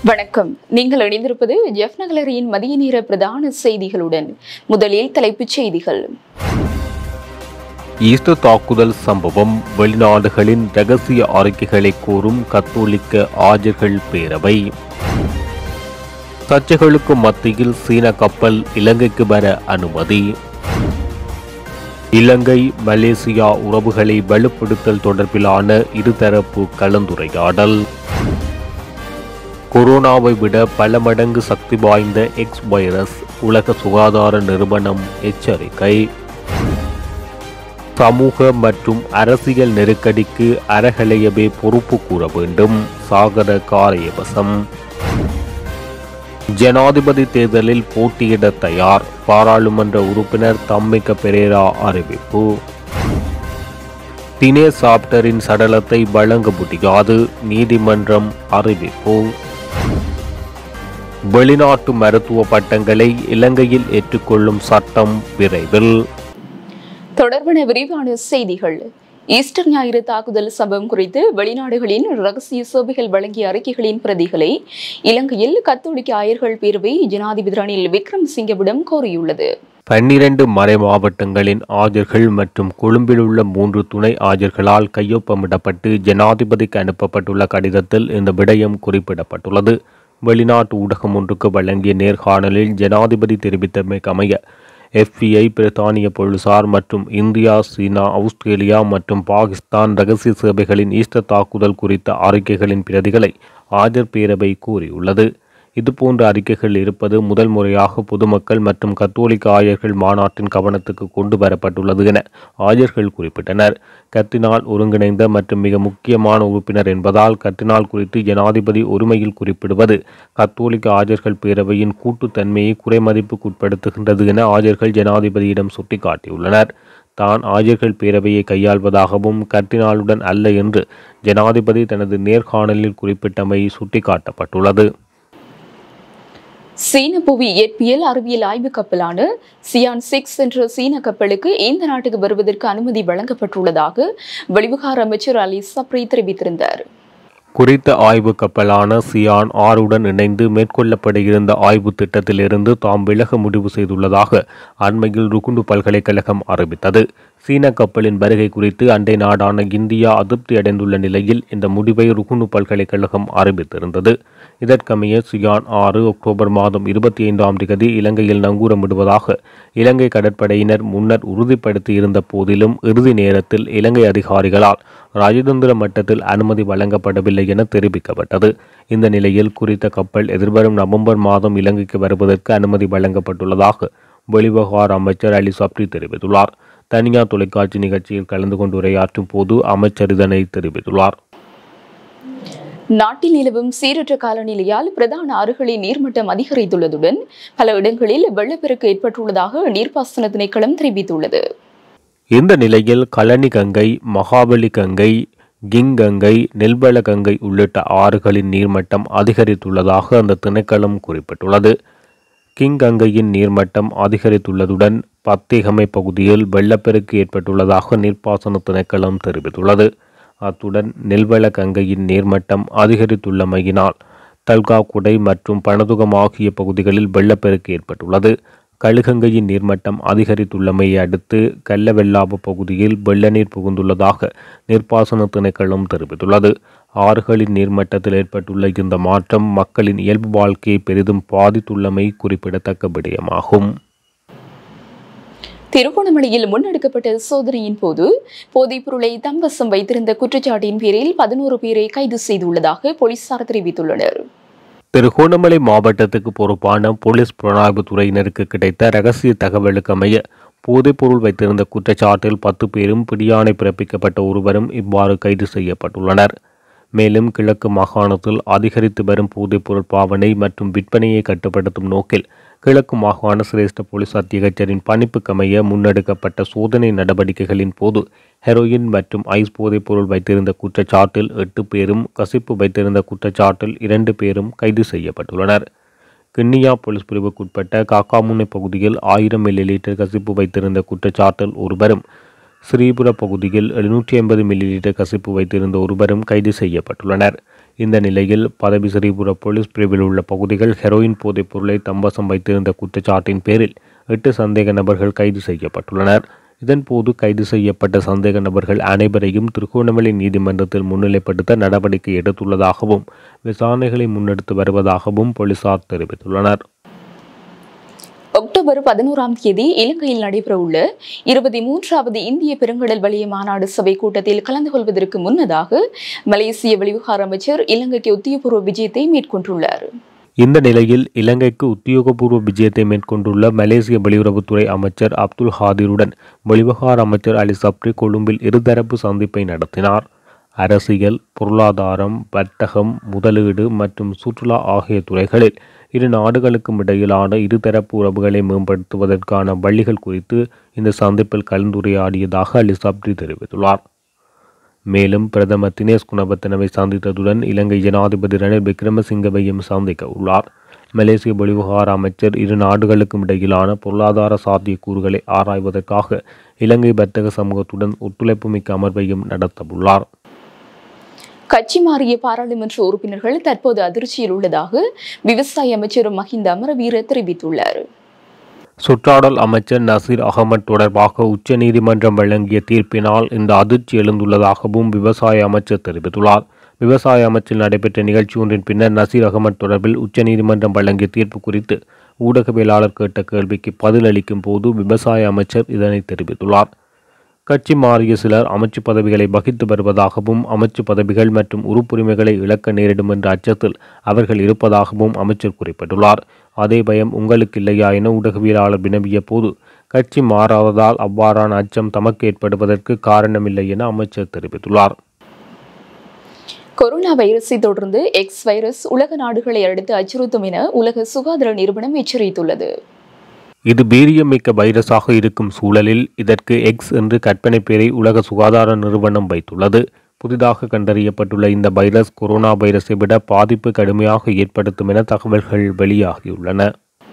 வணக்கம் நீங்கள் இணைந்திருப்பது ஜெஃப் நகலரியின் மதிய நேர பிரதான செய்திகளுடன் முதலில் தலைப்புச் செய்திகள் ஈஸ்டர் தாக்குதல் சம்பவம் வெளிநாடுகளின் ரகசிய அறிக்கைகளை கூறும் கத்தோலிக்க ஆஜர்கள் பேரவை சர்ச்சைகளுக்கு மத்தியில் சீன கப்பல் இலங்கைக்கு வர அனுமதி இலங்கை மலேசியா உறவுகளை வலுப்படுத்தல் தொடர்பிலான இருதரப்பு கலந்துரையாடல் கொரோனாவை விட பல மடங்கு சக்தி வாய்ந்த எக்ஸ் வைரஸ் உலக சுகாதார நிறுவனம் எச்சரிக்கை சமூக மற்றும் அரசியல் நெருக்கடிக்கு அறகலையவே பொறுப்பு கூற வேண்டும் சாகர காரியவசம் ஜனாதிபதி தேர்தலில் போட்டியிட தயார் பாராளுமன்ற உறுப்பினர் தம்மிக்க பெரேரா அறிவிப்பு தினேஷ் சாப்டரின் சடலத்தை வழங்க முடியாது நீதிமன்றம் அறிவிப்பு வெளிநாட்டு மருத்துவ பட்டங்களை இலங்கையில் ஏற்றுக்கொள்ளும் சட்டம் விரைவில் தொடர்பான விரிவான செய்திகள் ஈஸ்டர் ஞாயிறு தாக்குதல் சம்பவம் குறித்து வெளிநாடுகளின் ரகசிய சேவைகள் வழங்கிய அறிக்கைகளின் பிரதிகளை இலங்கையில் கத்தோலிக்க ஆயர்கள் பேரவை ஜனாதிபதி ரணில் விக்ரமசிங்கவிடம் கோரியுள்ளது பன்னிரண்டு மறை மாவட்டங்களின் ஆஜர்கள் மற்றும் கொழும்பில் உள்ள மூன்று துணை ஆஜர்களால் கையொப்பமிடப்பட்டு ஜனாதிபதிக்கு அனுப்பப்பட்டுள்ள கடிதத்தில் இந்த விடயம் குறிப்பிடப்பட்டுள்ளது வெளிநாட்டு ஊடகம் ஒன்றுக்கு வழங்கிய நேர்காணலில் ஜனாதிபதி தெரிவித்தமைக்கு அமைய எஃபிஐ பிரித்தானிய போலீசார் மற்றும் இந்தியா சீனா ஆஸ்திரேலியா மற்றும் பாகிஸ்தான் ரகசிய சேவைகளின் ஈஸ்டர் தாக்குதல் குறித்த அறிக்கைகளின் பிரதிகளை ஆஜர் பேரவை கூறியுள்ளது இதுபோன்ற அறிக்கைகள் இருப்பது முதல் முறையாக பொதுமக்கள் மற்றும் கத்தோலிக்க ஆயர்கள் மாநாட்டின் கவனத்துக்கு கொண்டு வரப்பட்டுள்ளது என ஆயர்கள் குறிப்பிட்டனர் கத்தினால் ஒருங்கிணைந்த மற்றும் மிக முக்கியமான உறுப்பினர் என்பதால் கத்தினால் குறித்து ஜனாதிபதி ஒருமையில் குறிப்பிடுவது கத்தோலிக்க ஆஜர்கள் பேரவையின் கூட்டுத்தன்மையை குறைமதிப்புக்குட்படுத்துகின்றது என ஆஜர்கள் ஜனாதிபதியிடம் சுட்டிக்காட்டியுள்ளனர் தான் ஆஜர்கள் பேரவையை கையாள்வதாகவும் கர்தினாலுடன் அல்ல என்று ஜனாதிபதி தனது நேர்காணலில் குறிப்பிட்டமை சுட்டிக்காட்டப்பட்டுள்ளது சீன புவி இயற்பியல் அறிவியல் ஆய்வு கப்பலான சியான் சிக்ஸ் என்ற சீன கப்பலுக்கு இந்த நாட்டுக்கு வருவதற்கு அனுமதி வழங்கப்பட்டுள்ளதாக வெளிவிகார அமைச்சர் அலி சப்ரி தெரிவித்திருந்தார் குறித்த ஆய்வு கப்பலான சியான் ஆறுடன் இணைந்து மேற்கொள்ளப்பட இருந்த ஆய்வு திட்டத்திலிருந்து தாம் விலக முடிவு செய்துள்ளதாக அண்மையில் ருகுண்டு பல்கலைக்கழகம் அறிவித்தது சீன கப்பலின் வருகை குறித்து அண்டை நாடான இந்தியா அதிருப்தி அடைந்துள்ள நிலையில் இந்த முடிவை ருகுண்டு பல்கலைக்கழகம் அறிவித்திருந்தது இதற்கமைய சியான் ஆறு அக்டோபர் மாதம் இருபத்தி ஐந்தாம் தேதி இலங்கையில் நங்கூரமிடுவதாக இலங்கை கடற்படையினர் முன்னர் உறுதிப்படுத்தியிருந்த போதிலும் இறுதி நேரத்தில் இலங்கை அதிகாரிகளால் ராஜதந்திர மட்டத்தில் அனுமதி வழங்கப்படவில்லை என தெரிவிக்கப்பட்டது இந்த நிலையில் குறித்த கப்பல் எதிர்வரும் நவம்பர் மாதம் இலங்கைக்கு வருவதற்கு அனுமதி வழங்கப்பட்டுள்ளதாக வெளிவிவகார அமைச்சர் அலி சப்ரி தெரிவித்துள்ளார் தனியார் தொலைக்காட்சி நிகழ்ச்சியில் கலந்து கொண்டு உரையாற்றும் போது அமைச்சர் இதனை தெரிவித்துள்ளார் நாட்டில் நிலவும் சீரற்ற காலநிலையால் பிரதான ஆறுகளின் நீர்மட்டம் அதிகரித்துள்ளதுடன் பல இடங்களில் வெள்ளப்பெருக்கு ஏற்பட்டுள்ளதாக நீர்ப்பாசன திணைக்களம் தெரிவித்துள்ளது இந்த நிலையில் கழனி கங்கை மகாபலி கங்கை கிங் கங்கை நெல்வள கங்கை உள்ளிட்ட ஆறுகளின் நீர்மட்டம் அதிகரித்துள்ளதாக அந்த திணைக்களம் குறிப்பிட்டுள்ளது கிங் கங்கையின் நீர்மட்டம் அதிகரித்துள்ளதுடன் பத்திகமை பகுதியில் வெள்ளப்பெருக்கு ஏற்பட்டுள்ளதாக நீர்ப்பாசன திணைக்களம் தெரிவித்துள்ளது அத்துடன் நெல்வள கங்கையின் நீர்மட்டம் அதிகரித்துள்ளமையினால் தல்காக்குடை மற்றும் பணதுகம் ஆகிய பகுதிகளில் வெள்ளப்பெருக்கு ஏற்பட்டுள்ளது கழுகங்கையின் நீர்மட்டம் அதிகரித்துள்ளமையை அடுத்து கல்லவெல்லாப பகுதியில் வெள்ள நீர் புகுந்துள்ளதாக நீர்ப்பாசன திணைக்களம் தெரிவித்துள்ளது ஆறுகளின் நீர்மட்டத்தில் ஏற்பட்டுள்ள இந்த மாற்றம் மக்களின் இயல்பு வாழ்க்கையை பெரிதும் பாதித்துள்ளமை குறிப்பிடத்தக்க விடயமாகும் திருகோணமலையில் முன்னெடுக்கப்பட்ட சோதனையின் போது போதைப் பொருளை தம்பசம் வைத்திருந்த குற்றச்சாட்டின் பேரில் பதினோரு பேரை கைது செய்துள்ளதாக போலீசார் தெரிவித்துள்ளனர் திருகோணமலை மாவட்டத்துக்கு பொறுப்பான போலீஸ் புலனாய்வு துறையினருக்கு கிடைத்த ரகசிய தகவலுக்கு அமைய போதைப்பொருள் வைத்திருந்த குற்றச்சாட்டில் பத்து பேரும் பிடியாணை பிறப்பிக்கப்பட்ட ஒருவரும் இவ்வாறு கைது செய்யப்பட்டுள்ளனர் மேலும் கிழக்கு மாகாணத்தில் அதிகரித்து வரும் போதைப்பொருள் பாவனை மற்றும் விற்பனையை கட்டுப்படுத்தும் நோக்கில் கிழக்கு மாகாண சிரேஷ்ட போலீஸ் அத்தியகச்சரின் பணிப்புக்கமைய முன்னெடுக்கப்பட்ட சோதனை நடவடிக்கைகளின் போது ஹெரோயின் மற்றும் ஐஸ் போதைப்பொருள் வைத்திருந்த குற்றச்சாட்டில் எட்டு பேரும் கசிப்பு வைத்திருந்த குற்றச்சாட்டில் இரண்டு பேரும் கைது செய்யப்பட்டுள்ளனர் கிண்ணியா போலீஸ் பிரிவுக்குட்பட்ட காக்காமுனை பகுதியில் ஆயிரம் மில்லி லிட்டர் கசிப்பு வைத்திருந்த குற்றச்சாட்டில் ஒருவரும் ஸ்ரீபுர பகுதியில் எழுநூற்றி ஐம்பது மில்லி லிட்டர் கசிப்பு வைத்திருந்த ஒருவரும் கைது செய்யப்பட்டுள்ளனர் இந்த நிலையில் பதவி சிறிபுர போலீஸ் பிரிவில் உள்ள பகுதிகள் ஹெரோயின் போதைப் பொருளை தம்பசம் வைத்திருந்த குற்றச்சாட்டின் பேரில் எட்டு சந்தேக நபர்கள் கைது செய்யப்பட்டுள்ளனர் இதன்போது கைது செய்யப்பட்ட சந்தேக நபர்கள் அனைவரையும் திருகோணமலை நீதிமன்றத்தில் முன்னிலைப்படுத்த நடவடிக்கை எடுத்துள்ளதாகவும் விசாரணைகளை முன்னெடுத்து வருவதாகவும் போலீசார் தெரிவித்துள்ளனர் அக்டோபர் பதினோராம் தேதி இலங்கையில் நடைபெறவுள்ள இருபத்தி மூன்றாவது இந்திய பெருங்கடல் வலிய மாநாடு சபை கூட்டத்தில் கலந்து கொள்வதற்கு முன்னதாக மலேசிய வெளிவிவகார அமைச்சர் இலங்கைக்கு உத்தியபூர்வ விஜயத்தை மேற்கொண்டுள்ளார் இந்த நிலையில் இலங்கைக்கு உத்தியோகபூர்வ விஜயத்தை மேற்கொண்டுள்ள மலேசிய வெளியுறவுத்துறை அமைச்சர் அப்துல் ஹாதிருடன் வெளிவிவகார அமைச்சர் அலி சப்ரி கொழும்பில் இருதரப்பு சந்திப்பை நடத்தினார் அரசியல் பொருளாதாரம் வர்த்தகம் முதலீடு மற்றும் சுற்றுலா ஆகிய துறைகளில் இரு நாடுகளுக்கும் இடையிலான இருதரப்பு உறவுகளை மேம்படுத்துவதற்கான வழிகள் குறித்து இந்த சந்திப்பில் கலந்துரையாடியதாக அலி சப்ரி தெரிவித்துள்ளார் மேலும் பிரதமர் தினேஷ் குணவர்த்தனவை சந்தித்ததுடன் இலங்கை ஜனாதிபதி ரணில் விக்ரமசிங்கவையும் சந்திக்க உள்ளார் மலேசிய வெளிவிவகார அமைச்சர் இரு நாடுகளுக்கும் இடையிலான பொருளாதார சாத்தியக்கூறுகளை ஆராய்வதற்காக இலங்கை வர்த்தக சமூகத்துடன் ஒத்துழைப்பு மிக்க அமர்வையும் நடத்தவுள்ளார் கட்சி மாறிய பாராளுமன்ற உறுப்பினர்கள் தற்போது அதிர்ச்சியில் உள்ளதாக விவசாய அமைச்சர் மஹிந்த அமரவீர தெரிவித்துள்ளார் சுற்றாடல் அமைச்சர் நசீர் அகமது தொடர்பாக உச்சநீதிமன்றம் வழங்கிய தீர்ப்பினால் இந்த அதிர்ச்சி எழுந்துள்ளதாகவும் விவசாய அமைச்சர் தெரிவித்துள்ளார் விவசாய அமைச்சில் நடைபெற்ற நிகழ்ச்சி ஒன்றின் பின்னர் நசீர் அகமது தொடர்பில் உச்சநீதிமன்றம் வழங்கிய தீர்ப்பு குறித்து ஊடகவியலாளர் கேட்ட கேள்விக்கு பதிலளிக்கும் போது விவசாய அமைச்சர் இதனை தெரிவித்துள்ளார் கட்சி மாறிய சிலர் அமைச்சு பதவிகளை வகித்து வருவதாகவும் அமைச்சு பதவிகள் மற்றும் உறுப்புரிமைகளை இழக்க நேரிடும் என்ற அச்சத்தில் அவர்கள் இருப்பதாகவும் அமைச்சர் குறிப்பிட்டுள்ளார் அதே பயம் உங்களுக்கு இல்லையா என ஊடகவியலாளர் வினவிய போது கட்சி மாறாததால் அவ்வாறான அச்சம் தமக்கு ஏற்படுவதற்கு காரணமில்லை என அமைச்சர் தெரிவித்துள்ளார் கொரோனா வைரஸை தொடர்ந்து எக்ஸ் வைரஸ் உலக நாடுகளை அடுத்து அச்சுறுத்தும் என உலக சுகாதார நிறுவனம் எச்சரித்துள்ளது இது வீரியமிக்க வைரஸாக இருக்கும் சூழலில் இதற்கு எக்ஸ் என்று கற்பனை பெயரை உலக சுகாதார நிறுவனம் வைத்துள்ளது புதிதாக கண்டறியப்பட்டுள்ள இந்த வைரஸ் கொரோனா வைரஸை விட பாதிப்பு கடுமையாக ஏற்படுத்தும் என தகவல்கள் வெளியாகியுள்ளன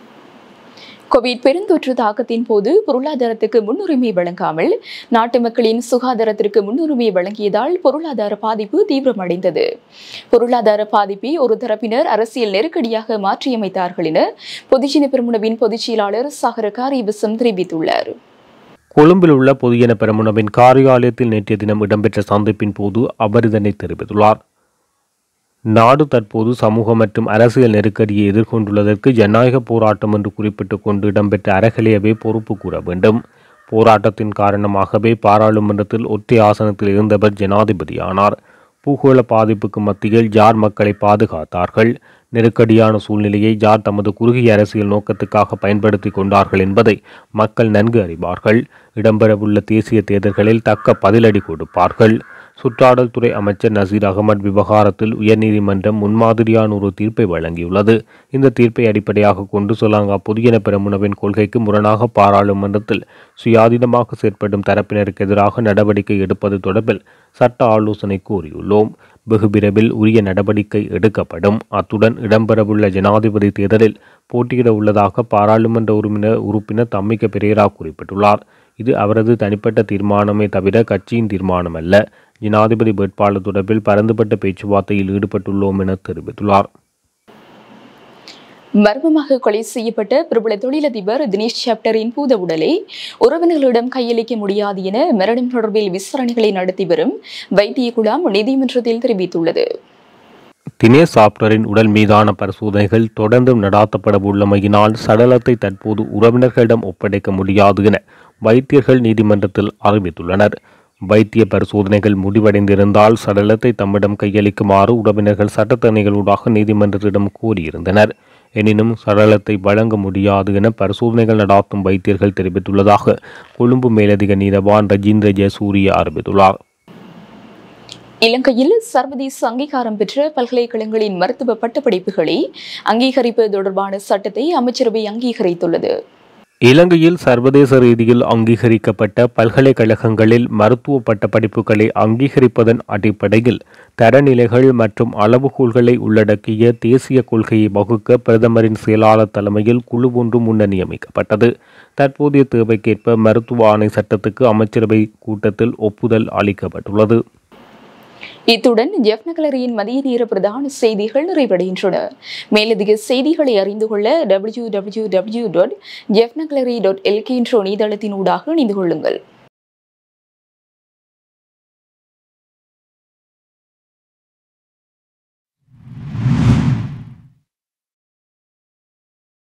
கோவிட் பெருந்தொற்று தாக்கத்தின் போது பொருளாதாரத்துக்கு முன்னுரிமை வழங்காமல் நாட்டு மக்களின் சுகாதாரத்திற்கு முன்னுரிமை வழங்கியதால் பொருளாதார பாதிப்பு தீவிரமடைந்தது பொருளாதார பாதிப்பை ஒரு தரப்பினர் அரசியல் நெருக்கடியாக மாற்றியமைத்தார்கள் என பொதுஜன பெருமுனவின் பொதுச் செயலாளர் சாகர காரியபசம் தெரிவித்துள்ளார் கொழும்பில் உள்ள பொதுஜன பெரமுனவின் காரியாலயத்தில் நேற்றைய தினம் இடம்பெற்ற சந்திப்பின் போது அவர் இதனை தெரிவித்துள்ளார் நாடு தற்போது சமூக மற்றும் அரசியல் நெருக்கடியை எதிர்கொண்டுள்ளதற்கு ஜனநாயக போராட்டம் என்று குறிப்பிட்டுக் கொண்டு இடம்பெற்ற அறகலையவே பொறுப்பு கூற வேண்டும் போராட்டத்தின் காரணமாகவே பாராளுமன்றத்தில் ஒற்றை ஆசனத்தில் இருந்தவர் ஜனாதிபதியானார் பூகோள பாதிப்புக்கு மத்தியில் ஜார் மக்களை பாதுகாத்தார்கள் நெருக்கடியான சூழ்நிலையை ஜார் தமது குறுகிய அரசியல் நோக்கத்துக்காக பயன்படுத்தி கொண்டார்கள் என்பதை மக்கள் நன்கு அறிவார்கள் இடம்பெறவுள்ள தேசிய தேர்தல்களில் தக்க பதிலடி கொடுப்பார்கள் சுற்றாடல் துறை அமைச்சர் நசீர் அகமது விவகாரத்தில் உயர்நீதிமன்றம் முன்மாதிரியான ஒரு தீர்ப்பை வழங்கியுள்ளது இந்த தீர்ப்பை அடிப்படையாக கொண்டு சொலாங்கா பொதுஜன பெரமுனவின் கொள்கைக்கு முரணாக பாராளுமன்றத்தில் சுயாதீனமாக செயற்படும் தரப்பினருக்கு எதிராக நடவடிக்கை எடுப்பது தொடர்பில் சட்ட ஆலோசனை கூறியுள்ளோம் வெகு விரைவில் உரிய நடவடிக்கை எடுக்கப்படும் அத்துடன் இடம்பெறவுள்ள ஜனாதிபதி தேர்தலில் போட்டியிட உள்ளதாக பாராளுமன்ற உறுப்பினர் உறுப்பினர் தம்மிக்க பெரேரா குறிப்பிட்டுள்ளார் இது அவரது தனிப்பட்ட தீர்மானமே தவிர கட்சியின் தீர்மானம் அல்ல ஜனாதிபதி வேட்பாளர் தொடர்பில் பரந்துபட்ட பேச்சுவார்த்தையில் ஈடுபட்டுள்ளோம் என தெரிவித்துள்ளார் மர்மமாக கொலை செய்யப்பட்ட பிரபல தொழிலதிபர் தினேஷ் சாப்டரின் பூத உடலை உறவினர்களிடம் கையளிக்க முடியாது என மரணம் தொடர்பில் விசாரணைகளை நடத்தி வரும் வைத்திய குழாம் நீதிமன்றத்தில் தெரிவித்துள்ளது தினேஷ் சாப்டரின் உடல் மீதான பரிசோதனைகள் தொடர்ந்தும் நடாத்தப்பட உள்ளமையினால் சடலத்தை தற்போது உறவினர்களிடம் ஒப்படைக்க முடியாது என வைத்தியர்கள் நீதிமன்றத்தில் அறிவித்துள்ளனர் வைத்திய பரிசோதனைகள் முடிவடைந்திருந்தால் சடலத்தை தம்மிடம் கையளிக்குமாறு உறவினர்கள் சட்டத்தணிகளூடாக நீதிமன்றத்திடம் கோரியிருந்தனர் எனினும் சடலத்தை வழங்க முடியாது என பரிசோதனைகள் நடாத்தும் வைத்தியர்கள் தெரிவித்துள்ளதாக கொழும்பு மேலதிக நீதவான் ரஜீந்திர ஜெயசூரிய அறிவித்துள்ளார் இலங்கையில் சர்வதேச அங்கீகாரம் பெற்ற பல்கலைக்கழகங்களின் மருத்துவ பட்டப்படிப்புகளை அங்கீகரிப்பது தொடர்பான சட்டத்தை அமைச்சரவை அங்கீகரித்துள்ளது இலங்கையில் சர்வதேச ரீதியில் அங்கீகரிக்கப்பட்ட பல்கலைக்கழகங்களில் மருத்துவ பட்டப்படிப்புகளை அங்கீகரிப்பதன் அடிப்படையில் தரநிலைகள் மற்றும் அளவுகோல்களை உள்ளடக்கிய தேசிய கொள்கையை வகுக்க பிரதமரின் செயலாளர் தலைமையில் குழு ஒன்று முன்னர் நியமிக்கப்பட்டது தற்போதைய தேவைக்கேற்ப மருத்துவ ஆணை சட்டத்துக்கு அமைச்சரவை கூட்டத்தில் ஒப்புதல் அளிக்கப்பட்டுள்ளது இத்துடன் ஜெஃப்னகலரியின் மதிய நேர பிரதான செய்திகள் நிறைவடைகின்றன மேலதிக செய்திகளை அறிந்து கொள்ள W W W dot Jaffna gallery dot LK என்ற இணையதளத்தின் ஊடாக இணைந்து கொள்ளுங்கள்